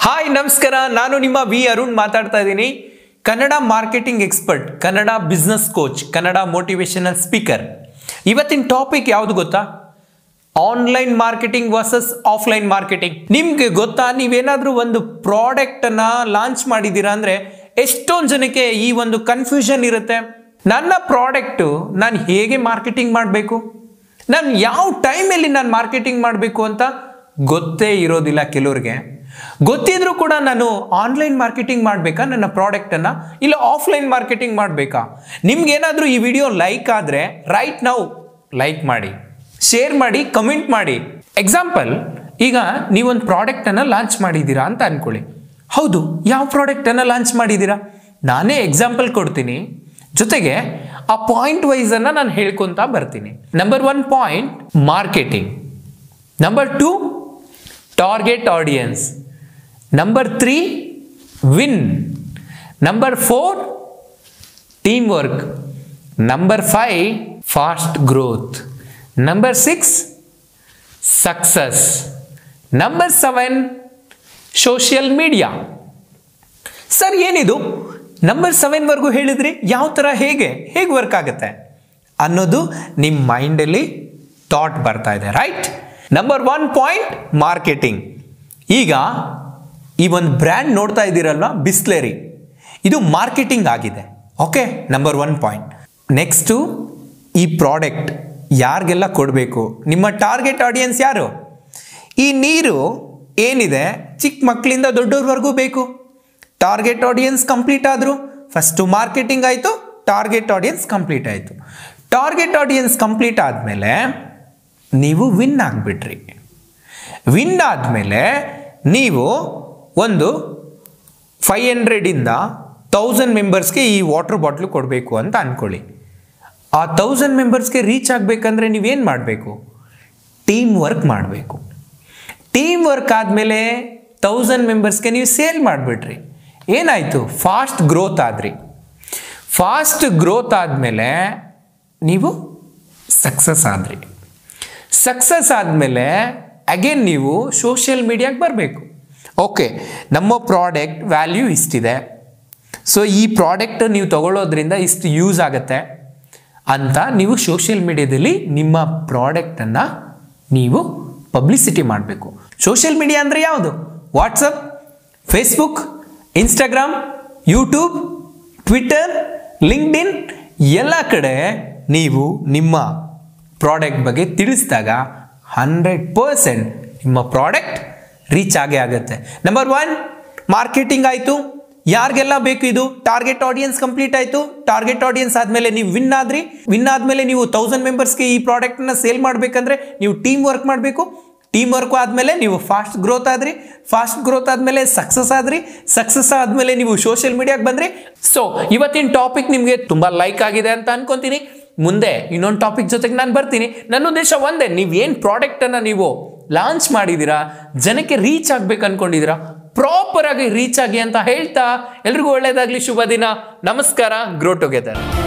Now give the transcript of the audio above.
hi ನಮಸ್ಕಾರ ನಾನು ನಿಮ್ಮ ವಿ ಅರುಣ್ ಮಾತಾಡ್ತಾ ಇದ್ದೀನಿ Kannada marketing expert Kannada business coach Kannada motivational speaker ಇವತ್ತಿನ ಟಾಪಿಕ್ ಯಾವುದು ಗೊತ್ತಾ online marketing versus offline marketing ನಿಮ್ಗೆ ಗೊತ್ತಾ ನೀವೇನಾದ್ರೂ ಒಂದು ಪ್ರಾಡಕ್ಟ್ ಅನ್ನ ಲಾಂಚ್ ಮಾಡಿದ್ದೀರಾ ಅಂದ್ರೆ ಎಷ್ಟೊಂದು ಜನಕ್ಕೆ ಈ ಒಂದು ಕನ್ಫ್ಯೂಷನ್ ಇರುತ್ತೆ ನನ್ನ ಪ್ರಾಡಕ್ಟು ನಾನು ಹೇಗೆ ಮಾರ್ಕೆಟಿಂಗ್ ಮಾಡಬೇಕು ನಾನು ಯಾವ ಟೈಮಲ್ಲಿ ನಾನು ಮಾರ್ಕೆಟಿಂಗ್ ಮಾಡಬೇಕು ಅಂತ ಗೊತ್ತೇ ಇರೋದಿಲ್ಲ ಕೆಲವ್ರಿಗೆ ಗೊತ್ತಿದ್ರೂ ಕೂಡ ನಾನು ಆನ್ಲೈನ್ ಮಾರ್ಕೆಟಿಂಗ್ ಮಾಡಬೇಕಾ ನನ್ನ ಪ್ರಾಡಕ್ಟನ್ನು ಇಲ್ಲ ಆಫ್ಲೈನ್ ಮಾರ್ಕೆಟಿಂಗ್ ಮಾಡಬೇಕಾ ನಿಮ್ಗೇನಾದರೂ ಈ ವಿಡಿಯೋ ಲೈಕ್ ಆದರೆ ರೈಟ್ ನಾವು ಲೈಕ್ ಮಾಡಿ ಶೇರ್ ಮಾಡಿ ಕಮೆಂಟ್ ಮಾಡಿ ಎಕ್ಸಾಂಪಲ್ ಈಗ ನೀವೊಂದು ಪ್ರಾಡಕ್ಟನ್ನು ಲಾಂಚ್ ಮಾಡಿದ್ದೀರಾ ಅಂತ ಅನ್ಕೊಳ್ಳಿ ಹೌದು ಯಾವ ಪ್ರಾಡಕ್ಟನ್ನು ಲಾಂಚ್ ಮಾಡಿದ್ದೀರಾ ನಾನೇ ಎಕ್ಸಾಂಪಲ್ ಕೊಡ್ತೀನಿ ಜೊತೆಗೆ ಆ ಪಾಯಿಂಟ್ ವೈಸ್ ಅನ್ನ ನಾನು ಹೇಳ್ಕೊಂತ ಬರ್ತೀನಿ number one point marketing number two target audience number three win number four team work number five fast growth number six success number seven social media sir ಏನಿದು ನಂಬರ್ ಸೆವೆನ್ವರೆಗೂ ಹೇಳಿದ್ರಿ ಯಾವ ಥರ ಹೇಗೆ ಹೇಗೆ ವರ್ಕ್ ಆಗುತ್ತೆ ಅನ್ನೋದು ನಿಮ್ಮ ಮೈಂಡಲ್ಲಿ ಥಾಟ್ ಬರ್ತಾ ಇದೆ right number one point marketing ಈಗ ಈ ಒಂದು ಬ್ರ್ಯಾಂಡ್ ನೋಡ್ತಾ ಇದ್ದೀರಲ್ವಾ ಬಿಸ್ಲೆರಿ ಇದು ಮಾರ್ಕೆಟಿಂಗ್ ಆಗಿದೆ okay number one point next ಈ ಪ್ರಾಡಕ್ಟ್ ಯಾರಿಗೆಲ್ಲ ಕೊಡಬೇಕು ನಿಮ್ಮ ಟಾರ್ಗೆಟ್ ಆಡಿಯನ್ಸ್ ಯಾರು ಈ ನೀರು ಏನಿದೆ ಚಿಕ್ಕ ಮಕ್ಕಳಿಂದ ದೊಡ್ಡವ್ರವರೆಗೂ ಬೇಕು ಟಾರ್ಗೆಟ್ ಆಡಿಯನ್ಸ್ ಕಂಪ್ಲೀಟ್ ಆದರು ಫಸ್ಟು ಮಾರ್ಕೆಟಿಂಗ್ ಆಯಿತು ಟಾರ್ಗೆಟ್ ಆಡಿಯನ್ಸ್ ಕಂಪ್ಲೀಟ್ ಆಯಿತು ಟಾರ್ಗೆಟ್ ಆಡಿಯನ್ಸ್ ಕಂಪ್ಲೀಟ್ ಆದಮೇಲೆ ನೀವು ವಿನ್ ಆಗಿಬಿಟ್ರಿ ವಿನ್ ಆದಮೇಲೆ ನೀವು ಒಂದು ಫೈವ್ ಹಂಡ್ರೆಡಿಂದ ತೌಸಂಡ್ ಮೆಂಬರ್ಸ್ಗೆ ಈ ವಾಟರ್ ಬಾಟ್ಲು ಕೊಡಬೇಕು ಅಂತ ಅಂದ್ಕೊಳ್ಳಿ ಆ ತೌಸಂಡ್ ಮೆಂಬರ್ಸ್ಗೆ ರೀಚ್ ಆಗಬೇಕಂದ್ರೆ ನೀವೇನು ಮಾಡಬೇಕು ಟೀಮ್ ವರ್ಕ್ ಮಾಡಬೇಕು ಟೀಮ್ ವರ್ಕ್ ಆದಮೇಲೆ ತೌಸಂಡ್ ಮೆಂಬರ್ಸ್ಗೆ ನೀವು ಸೇಲ್ ಮಾಡಿಬಿಟ್ರಿ ಏನಾಯಿತು ಫಾಸ್ಟ್ ಗ್ರೋತ್ ಆದ್ರಿ ಫಾಸ್ಟ್ ಗ್ರೋತ್ ಆದಮೇಲೆ ನೀವು ಸಕ್ಸಸ್ ಆದ್ರಿ ಸಕ್ಸಸ್ ಆದಮೇಲೆ ಅಗೇನ್ ನೀವು ಸೋಷಿಯಲ್ ಮೀಡಿಯಾಗೆ ಬರಬೇಕು ಓಕೆ ನಮ್ಮ ಪ್ರಾಡಕ್ಟ್ ವ್ಯಾಲ್ಯೂ ಇಷ್ಟಿದೆ ಸೊ ಈ ಪ್ರಾಡಕ್ಟ್ ನೀವು ತಗೊಳ್ಳೋದ್ರಿಂದ ಇಷ್ಟು ಯೂಸ್ ಆಗುತ್ತೆ ಅಂತ ನೀವು ಸೋಷಿಯಲ್ ಮೀಡಿಯಾದಲ್ಲಿ ನಿಮ್ಮ ಪ್ರಾಡಕ್ಟನ್ನು ನೀವು ಪಬ್ಲಿಸಿಟಿ ಮಾಡಬೇಕು ಸೋಷಿಯಲ್ ಮೀಡಿಯಾ ಅಂದರೆ ಯಾವುದು WhatsApp Facebook Instagram YouTube Twitter LinkedIn ಎಲ್ಲ ಕಡೆ ನೀವು ನಿಮ್ಮ ಪ್ರಾಡಕ್ಟ್ ಬಗ್ಗೆ ತಿಳಿಸಿದಾಗ ಹಂಡ್ರೆಡ್ ಪರ್ಸೆಂಟ್ ನಿಮ್ಮ ಪ್ರಾಡಕ್ಟ್ ರೀಚ್ ಆಗೇ ಆಗುತ್ತೆ ನಂಬರ್ ಒನ್ ಮಾರ್ಕೆಟಿಂಗ್ ಆಯಿತು ಯಾರಿಗೆಲ್ಲ ಬೇಕು ಇದು ಟಾರ್ಗೆಟ್ ಆಡಿಯನ್ಸ್ ಕಂಪ್ಲೀಟ್ ಆಯಿತು ಟಾರ್ಗೆಟ್ ಆಡಿಯನ್ಸ್ ಆದಮೇಲೆ ನೀವು ವಿನ್ ಆದ್ರಿ ವಿನ್ ಆದಮೇಲೆ ನೀವು ತೌಸಂಡ್ ಮೆಂಬರ್ಸ್ಗೆ ಈ ಪ್ರಾಡಕ್ಟ್ನ ಸೇಲ್ ಮಾಡಬೇಕಂದ್ರೆ ನೀವು ಟೀಮ್ ವರ್ಕ್ ಮಾಡಬೇಕು ಟೀಮ್ ವರ್ಕ್ ಆದಮೇಲೆ ನೀವು ಫಾಸ್ಟ್ ಗ್ರೋತ್ ಆದ್ರಿ ಫಾಸ್ಟ್ ಗ್ರೋತ್ ಆದಮೇಲೆ ಸಕ್ಸಸ್ ಆದ್ರಿ ಸಕ್ಸಸ್ ಆದಮೇಲೆ ನೀವು ಸೋಷಿಯಲ್ ಮೀಡಿಯಾಗೆ ಬಂದ್ರಿ ಸೊ ಇವತ್ತಿನ ಟಾಪಿಕ್ ನಿಮಗೆ ತುಂಬ ಲೈಕ್ ಆಗಿದೆ ಅಂತ ಅನ್ಕೊಂತೀನಿ ಮುಂದೆ ಇನ್ನೊಂದು ಟಾಪಿಕ್ ಜೊತೆಗೆ ನಾನು ಬರ್ತೀನಿ ನನ್ನ ಉದ್ದೇಶ ಒಂದೇ ನೀವು ಏನು ಪ್ರಾಡಕ್ಟನ್ನು ನೀವು ಲಾಂಚ್ ಮಾಡಿದ್ದೀರಾ ಜನಕ್ಕೆ ರೀಚ್ ಆಗ್ಬೇಕು ಅನ್ಕೊಂಡಿದ್ದೀರಾ ಪ್ರಾಪರ್ ಆಗಿ ರೀಚ್ ಆಗಿ ಅಂತ ಹೇಳ್ತಾ ಎಲ್ರಿಗೂ ಒಳ್ಳೇದಾಗ್ಲಿ ಶುಭ ದಿನ ನಮಸ್ಕಾರ ಗ್ರೋ ಟುಗೆದರ್